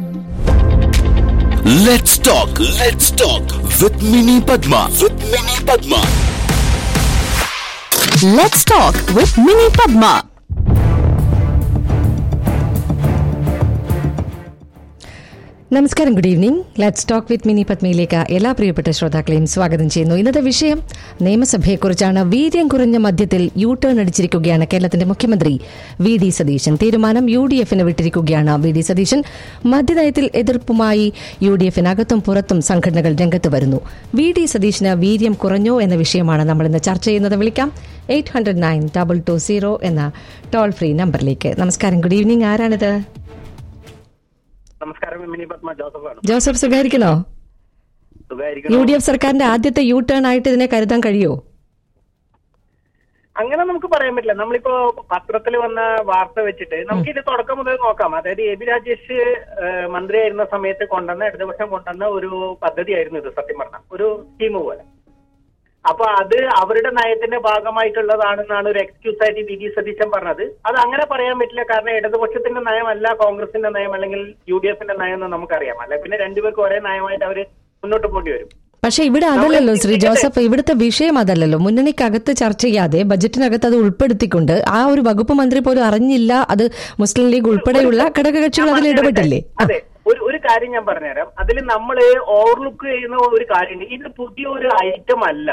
Let's talk. Let's talk with Mini Padma. With Mini Padma. Let's talk with Mini Padma. നമസ്കാരം good evening let's talk with Mini പത്മയിലേക്ക് എല്ലാ പ്രിയപ്പെട്ട ശ്രോതാക്കളെയും സ്വാഗതം ചെയ്യുന്നു ഇന്നത്തെ വിഷയം നിയമസഭയെക്കുറിച്ചാണ് വീര്യം കുറഞ്ഞ മധ്യത്തിൽ യു ടേൺ അടിച്ചിരിക്കുകയാണ് കേരളത്തിന്റെ മുഖ്യമന്ത്രി വി ഡി സതീശൻ തീരുമാനം യു ഡി എഫിന് വിട്ടിരിക്കുകയാണ് വി ഡി സതീശൻ മദ്യനയത്തിൽ എതിർപ്പുമായി യു ഡി എഫിനകത്തും പുറത്തും സംഘടനകൾ രംഗത്ത് വരുന്നു വി ഡി സതീശന് വീര്യം കുറഞ്ഞോ എന്ന വിഷയമാണ് നമ്മൾ ഇന്ന് ചർച്ച ചെയ്യുന്നത് വിളിക്കാം eight hundred nine double two zero എന്ന ടോൾ ഫ്രീ നമ്പറിലേക്ക് നമസ്കാരം ഗുഡ് ഈവനിംഗ് ആരാണിത് നമസ്കാരം മിനി പത്മ ജോസഫാണ് ജോസഫ് സുഖായിരിക്കണോ യു സുഖായിരിക്കണം ഡി എഫ് സർക്കാരിന്റെ ആദ്യത്തെ യു ടേൺ ആയിട്ട് ഇതിനെ കരുതാൻ കഴിയോ അങ്ങനെ നമുക്ക് പറയാൻ പറ്റില്ല നമ്മളിപ്പോ പത്രത്തിൽ വന്ന വാർത്ത വെച്ചിട്ട് നമുക്ക് ഇത് തുടക്കം മുതൽ നോക്കാം അതായത് എ ബി രാജേഷ് ഏഹ്, മന്ത്രിയായിരുന്ന സമയത്ത് കൊണ്ടുവന്ന ഇടതുപക്ഷം കൊണ്ടുവന്ന ഒരു പദ്ധതിയായിരുന്നു ഇത് സത്യം പറഞ്ഞ ഒരു സ്കീം പോലെ അപ്പൊ അത് അവരുടെ നയത്തിന്റെ ഭാഗമായിട്ടുള്ളതാണെന്നാണ് ഒരു എക്സ്ക്യൂസ് ആയിട്ട് വി ഡി സതീശൻ പറഞ്ഞത് അത് അങ്ങനെ പറയാൻ പറ്റില്ല കാരണം ഇടതുപക്ഷത്തിന്റെ നയമല്ല കോൺഗ്രസിന്റെ നയം അല്ലെങ്കിൽ യു ഡി എഫിന്റെ നയം എന്ന് നമുക്കറിയാം അല്ലെ പിന്നെ രണ്ടുപേർക്കും ഒരേ നയമായിട്ട് അവര് മുന്നോട്ട് പോകേണ്ടി വരും പക്ഷെ ഇവിടെ അതല്ലല്ലോ ശ്രീ ജോസഫ് ഇവിടുത്തെ വിഷയം അതല്ലല്ലോ മുന്നണിക്കകത്ത് ചർച്ച ചെയ്യാതെ ബജറ്റിനകത്ത് അത് ഉൾപ്പെടുത്തിക്കൊണ്ട് ആ ഒരു വകുപ്പ് മന്ത്രി പോലും അറിഞ്ഞില്ല അത് മുസ്ലിം ലീഗ് ഉൾപ്പെടെയുള്ള ഘടകകക്ഷികൾ അതിൽ ഇടപെട്ടില്ലേ ആ, അതെ ഒരു ഒരു കാര്യം ഞാൻ പറഞ്ഞുതരാം അതിൽ നമ്മൾ ഓവർലുക്ക് ചെയ്യുന്ന ഒരു കാര്യമുണ്ട് ഇത് പുതിയൊരു ഐറ്റം അല്ല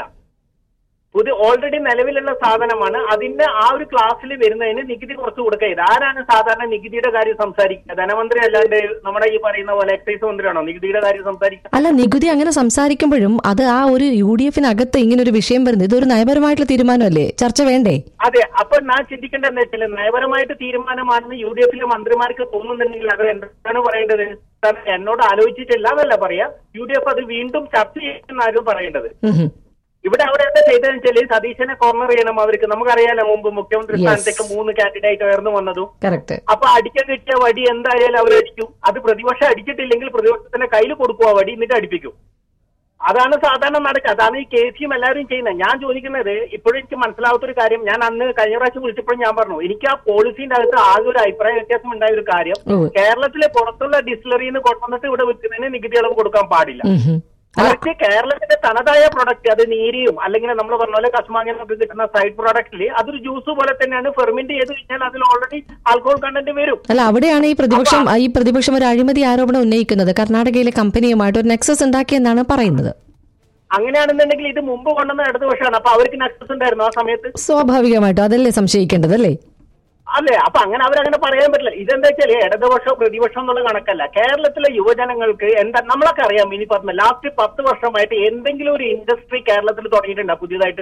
പുതിയ ഓൾറെഡി നിലവിലുള്ള സാധനമാണ് അതിന്റെ ആ ഒരു ക്ലാസ്സിൽ വരുന്നതിന് നികുതി കുറച്ച് കൊടുക്കുക ഇത് ആരാണ് സാധാരണ നികുതിയുടെ കാര്യം സംസാരിക്കുക ധനമന്ത്രി അല്ലാണ്ട് നമ്മുടെ ഈ പറയുന്ന പോലെ എക്സൈസ് മന്ത്രിയാണോ നികുതിയുടെ കാര്യം സംസാരിക്കുക അല്ല നികുതി അങ്ങനെ സംസാരിക്കുമ്പോഴും അത് ആ ഒരു യു ഡി എഫിനകത്ത് ഇങ്ങനെ ഒരു വിഷയം വരുന്നത് ഇതൊരു നയപരമായിട്ടുള്ള തീരുമാനമല്ലേ ചർച്ച വേണ്ടേ അതെ അപ്പൊ ഞാൻ ചിന്തിക്കേണ്ടത് എന്താ വെച്ചാൽ നയപരമായിട്ട് തീരുമാനമാണെന്ന് യു ഡി എഫിലെ മന്ത്രിമാർക്ക് തോന്നുന്നുണ്ടെങ്കിൽ അത് എന്താണ് പറയേണ്ടത് കാരണം എന്നോട് ആലോചിച്ചിട്ടില്ല എന്നല്ല പറയാ യു ഡി എഫ് അത് വീണ്ടും ചർച്ച ചെയ്യുമെന്നായിരുന്നു പറയേണ്ടത് ഉം ഹും. ഇവിടെ അവിടെ എന്താ ചെയ്തതെന്ന് വെച്ചാല് സതീശനെ കോർണർ ചെയ്യണം അവർക്ക് നമുക്കറിയാലോ മുമ്പ് മുഖ്യമന്ത്രി Yes. സ്ഥാനത്തേക്ക് മൂന്ന് കാൻഡിഡേറ്റ് ഉയർന്നു വന്നതും കറക്റ്റ് അപ്പൊ അടിക്കാൻ കിട്ടിയ വടി എന്തായാലും അവരടിക്കും അത് പ്രതിപക്ഷം അടിച്ചിട്ടില്ലെങ്കിൽ പ്രതിപക്ഷത്തിന്റെ കയ്യിൽ കൊടുക്കുക വടി എന്നിട്ട് അടിപ്പിക്കും അതാണ് സാധാരണ നടക്കുക അതാണ് ഈ കെ സിയും എല്ലാവരും ചെയ്യുന്നത് ഞാൻ ചോദിക്കുന്നത് ഇപ്പോഴും എനിക്ക് മനസ്സിലാവാത്ത ഒരു കാര്യം ഞാൻ അന്ന് കഴിഞ്ഞ പ്രാവശ്യം വിളിച്ചപ്പോഴും ഞാൻ പറഞ്ഞു എനിക്ക് ആ പോളിസിന്റെ അകത്ത് ആകെ ഒരു അഭിപ്രായ വ്യത്യാസം ഉണ്ടായ ഒരു കാര്യം ഉവ്വ്. കേരളത്തിലെ പുറത്തുള്ള ഡിസ്റ്റിലറിന്ന് കൊണ്ടുവന്നിട്ട് ഇവിടെ വിൽക്കുന്നതിന് നികുതി ഇളവ് കൊടുക്കാൻ പാടില്ല ഉം ഹും. മറിച്ച് കേരളത്തിന്റെ തനതായ പ്രൊഡക്റ്റ് അത് നീരിയും അല്ലെങ്കിൽ നമ്മൾ പറഞ്ഞ പോലെ കശ്മാങ്ങിനൊക്കെ കിട്ടുന്ന സൈഡ് പ്രൊഡക്റ്റിൽ അതൊരു ജ്യൂസ് പോലെ തന്നെയാണ് ഫെർമെന്റ് ചെയ്ത് കഴിഞ്ഞാൽ അതിൽ ഓൾറെഡി ആൽക്കഹോൾ കണ്ടന്റ് വരും അല്ല അവിടെയാണ് ഈ പ്രതിപക്ഷം ഈ പ്രതിപക്ഷം ഒരു അഴിമതി ആരോപണം ഉന്നയിക്കുന്നത് കർണാടകയിലെ കമ്പനിയുമായിട്ട് ഒരു നെക്സസ് ഉണ്ടാക്കിയെന്നാണ് പറയുന്നത് അങ്ങനെയാണെന്നുണ്ടെങ്കിൽ ഇത് മുമ്പ് കൊണ്ടുവന്ന ഇടതുപക്ഷമാണ് അപ്പൊ അവർക്ക് നക്സസ് ഉണ്ടായിരുന്നു ആ സമയത്ത് സ്വാഭാവികമായിട്ടും അതല്ലേ സംശയിക്കേണ്ടത് അല്ലേ അല്ലേ അപ്പൊ അങ്ങനെ അവരങ്ങനെ പറയാൻ പറ്റില്ല ഇതെന്താ വെച്ചാല് ഇടതുപക്ഷം പ്രതിപക്ഷം എന്നുള്ള കണക്കല്ല കേരളത്തിലെ യുവജനങ്ങൾക്ക് എന്താ നമ്മളൊക്കെ അറിയാം ഇനി പറഞ്ഞ ലാസ്റ്റ് പത്ത് വർഷമായിട്ട് എന്തെങ്കിലും ഒരു ഇൻഡസ്ട്രി കേരളത്തിൽ തുടങ്ങിയിട്ടുണ്ടോ പുതിയതായിട്ട്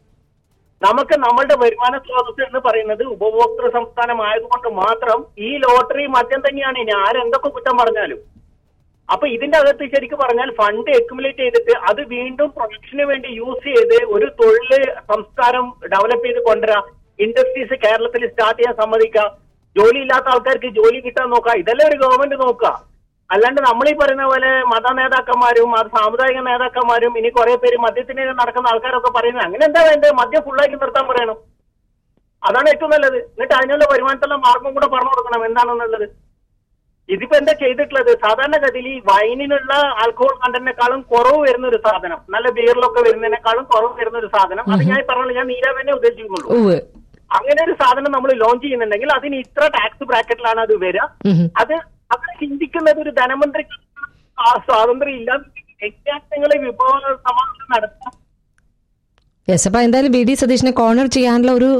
നമുക്ക് നമ്മളുടെ വരുമാന സ്രോതസ് എന്ന് പറയുന്നത് ഉപഭോക്തൃ സംസ്ഥാനമായതുകൊണ്ട് മാത്രം ഈ ലോട്ടറി മദ്യം തന്നെയാണ് ഇനി ആരെന്തൊക്കെ കുറ്റം പറഞ്ഞാലും അപ്പൊ ഇതിന്റെ അകത്ത് ശരിക്കും പറഞ്ഞാൽ ഫണ്ട് അക്യുമുലേറ്റ് ചെയ്തിട്ട് അത് വീണ്ടും പ്രൊഡക്ഷന് വേണ്ടി യൂസ് ചെയ്ത് ഒരു തൊഴില് സംസ്കാരം ഡെവലപ്പ് ചെയ്ത് കൊണ്ടുവരാം ഇൻഡസ്ട്രീസ് കേരളത്തിൽ സ്റ്റാർട്ട് ചെയ്യാൻ സമ്മതിക്കുക ജോലി ഇല്ലാത്ത ആൾക്കാർക്ക് ജോലി കിട്ടാൻ നോക്കുക ഇതല്ലേ ഒരു ഗവൺമെന്റ് നോക്കുക അല്ലാണ്ട് നമ്മൾ ഈ പറയുന്ന പോലെ മത നേതാക്കന്മാരും അത് സാമുദായിക നേതാക്കന്മാരും ഇനി കുറെ പേര് മദ്യത്തിന് നടക്കുന്ന ആൾക്കാരൊക്കെ പറയുന്നത് അങ്ങനെ എന്താ വേണ്ടത് മദ്യം ഫുള്ളാക്കി നിർത്താൻ പറയണം അതാണ് ഏറ്റവും നല്ലത് എന്നിട്ട് അതിനുള്ള വരുമാനത്തിലുള്ള മാർഗം കൂടെ പറഞ്ഞു കൊടുക്കണം എന്താണെന്നുള്ളത് ഇതിപ്പോ എന്താ ചെയ്തിട്ടുള്ളത് സാധാരണഗതിയിൽ ഈ വൈനിനുള്ള ആൽക്കഹോൾ കണ്ടന്റിനേക്കാളും കുറവ് വരുന്ന ഒരു സാധനം നല്ല ബിയറിലൊക്കെ വരുന്നതിനേക്കാളും കുറവ് വരുന്ന ഒരു സാധനം അത് ഞാൻ പറഞ്ഞത് ഞാൻ നീരാവനെ ഉദ്ദേശിക്കുന്നുള്ളൂ ഉവ് അങ്ങനെ ഒരു സാധനം നമ്മൾ ലോഞ്ച് ചെയ്യുന്നുണ്ടെങ്കിൽ അതിന് ഇത്ര ടാക്സ് ബ്രാക്കറ്റിലാണ് അത് വരിക അത് അവർ ചിന്തിക്കുന്നത് ഒരു ധനമന്ത്രി ആ സ്വാതന്ത്ര്യം ഇല്ല വ്യത്യാസങ്ങളെ വിഭവ സമാധാനം നടത്താം യെസ് അപ്പൊ എന്തായാലും ബി ഡി സതീഷിനെ കോർണർ ചെയ്യാനുള്ള ഒരു